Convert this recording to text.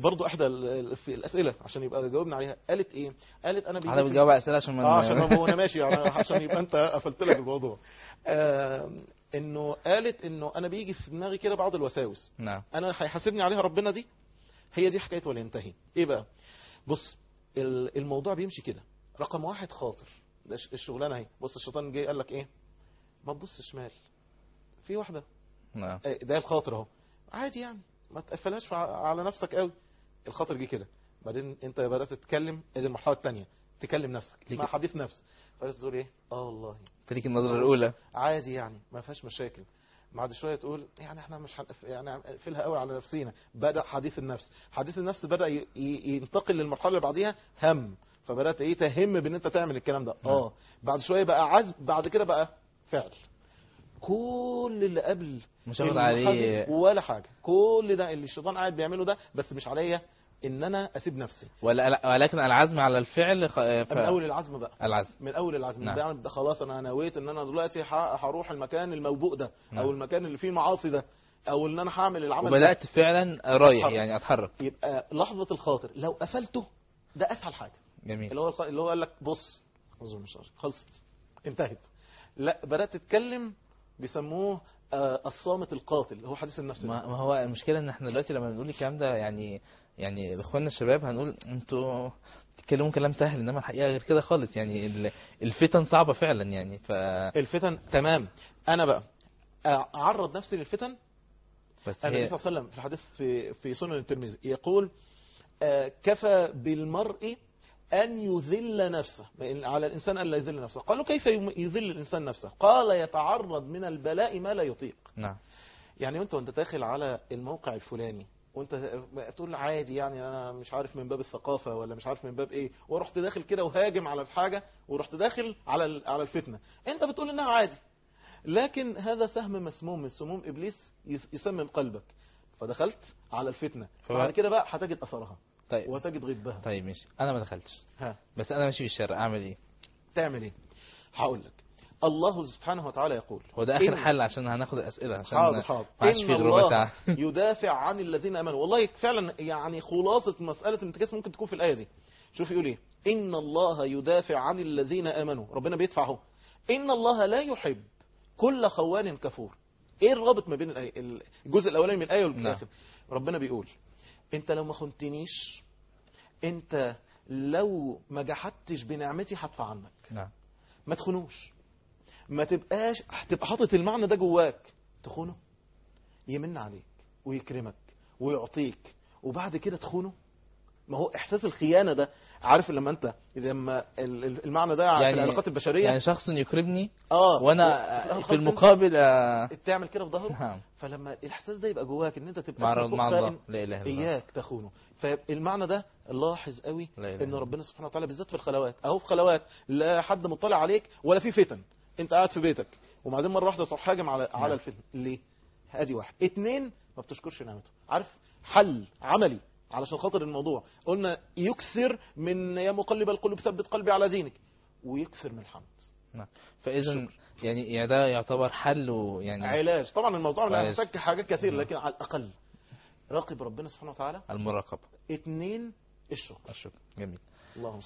برضو احدى ال- ال- في الاسئله عشان يبقى جاوبنا عليها قالت ايه قالت انا بيجي انا في- بتجاوب على اسئله عشان ما اه عشان هو انا ماشي يعني عشان يبقى انت قفلت لك الموضوع آه انه قالت انه انا بيجي في دماغي كده بعض الوساوس نعم انا هيحاسبني عليها ربنا دي هي دي حكايه ولينتهي ايه بقى بص ال- الموضوع بيمشي كده رقم واحد خاطر ده ش- الشغلانه اهي بص الشيطان جه قال لك ايه ما تبص شمال في واحده نعم آه، ده الخاطر اهو عادي يعني ما تقفلهاش ع- على نفسك قوي الخاطر جه كده بعدين انت بدات تتكلم ادي المرحله الثانيه تكلم نفسك اسمها كده. حديث نفس فبدات تقول ايه اه والله تريك النظره الاولى عادي يعني ما فيهاش مشاكل بعد شويه تقول يعني احنا مش هنقف يعني نقفلها قوي على نفسينا بدا حديث النفس حديث النفس بدا ي- ي- ينتقل للمرحله اللي بعديها هم فبدات ايه تهم بان انت تعمل الكلام ده اه بعد شويه بقى عزم بعد كده بقى فعل كل اللي قبل مش هاخد المرحلة عليه دي ولا حاجه كل ده اللي الشيطان قاعد بيعمله ده بس مش عليا ان انا اسيب نفسي ولا ولكن العزم على الفعل خ... ف... من اول العزم بقى العزم من اول العزم نعم. نعم. خلاص انا نويت ان انا دلوقتي ه- هروح المكان الموبوء ده نعم. او المكان اللي فيه معاصي ده او ان انا هعمل العمل ده وبدات فعلا رايح أتحرك. يعني اتحرك يبقى لحظه الخاطر لو قفلته ده اسهل حاجه جميل اللي هو الخ- اللي هو قال لك بص أعوذ مش خلصت انتهت لا بدات تتكلم بيسموه آه، الصامت القاتل هو حديث النفس ما ده. ما هو المشكله ان احنا دلوقتي لما بنقول الكلام ده يعني يعني اخواننا الشباب هنقول انتوا بتتكلموا كلام سهل انما الحقيقه غير كده خالص يعني ال- الفتن صعبه فعلا يعني ف الفتن تمام انا بقى اعرض نفسي للفتن بس النبي هي صلى الله عليه وسلم في الحديث في في سنن الترمذي يقول آه، كفى بالمرء أن يذل نفسه على الإنسان أن لا يذل نفسه قالوا كيف يم- يذل الإنسان نفسه قال يتعرض من البلاء ما لا يطيق نعم يعني وانت وانت داخل على الموقع الفلاني وانت تقول عادي يعني انا مش عارف من باب الثقافه ولا مش عارف من باب ايه ورحت داخل كده وهاجم على الحاجه ورحت داخل على ال- على الفتنه انت بتقول انها عادي لكن هذا سهم مسموم من سموم ابليس يس- يسمم قلبك فدخلت على الفتنه ف- بعد كده بقى هتجد اثرها طيب وتجد غبها طيب ماشي انا ما دخلتش ها بس انا ماشي في الشارع اعمل ايه تعمل ايه هقول لك الله سبحانه وتعالى يقول هو ده اخر إن- حل عشان هناخد الاسئله عشان حاضر حاضر ما عادش إن في ربع الله ساعه يدافع عن الذين امنوا والله فعلا يعني خلاصه مساله الانتكاس ممكن تكون في الايه دي شوف يقول ايه ان الله يدافع عن الذين امنوا ربنا بيدفع اهو ان الله لا يحب كل خوان كفور ايه الرابط ما بين الآية الجزء الاولاني من الايه نعم. والاخر ربنا بيقول انت لو ما خنتنيش انت لو ما جحدتش بنعمتي هدفع عنك نعم ما تخونوش ما تبقاش هتبقى حاطط المعنى ده جواك تخونه يمن عليك ويكرمك ويعطيك وبعد كده تخونه ما هو احساس الخيانه ده عارف لما انت لما ال- ال- المعنى ده يعني في يعني- العلاقات البشريه يعني شخص يكرمني اه وانا خلاص في المقابل آه، انت تعمل كده في ظهره نعم فلما الاحساس ده يبقى جواك ان انت تبقى مع اسمك مع الله خائن لا اله الا الله اياك تخونه فالمعنى ده لاحظ قوي لا إله ان إلا ربنا سبحانه وتعالى بالذات في الخلوات اهو في خلوات لا حد مطلع عليك ولا في فتن انت قاعد في بيتك وبعدين مره واحده تروح هاجم على على الفتن ليه ادي واحد اتنين ما بتشكرش نعمته عارف حل عملي علشان خاطر الموضوع قلنا يكثر من يا مقلب القلوب ثبت قلبي على دينك ويكثر من الحمد نعم فاذا الشكر. يعني يعني ده يعتبر حل ويعني علاج طبعا الموضوع لا علاج. محتاج حاجات كثيره لكن على الاقل راقب ربنا سبحانه وتعالى المراقبه اتنين الشكر الشكر جميل اللهم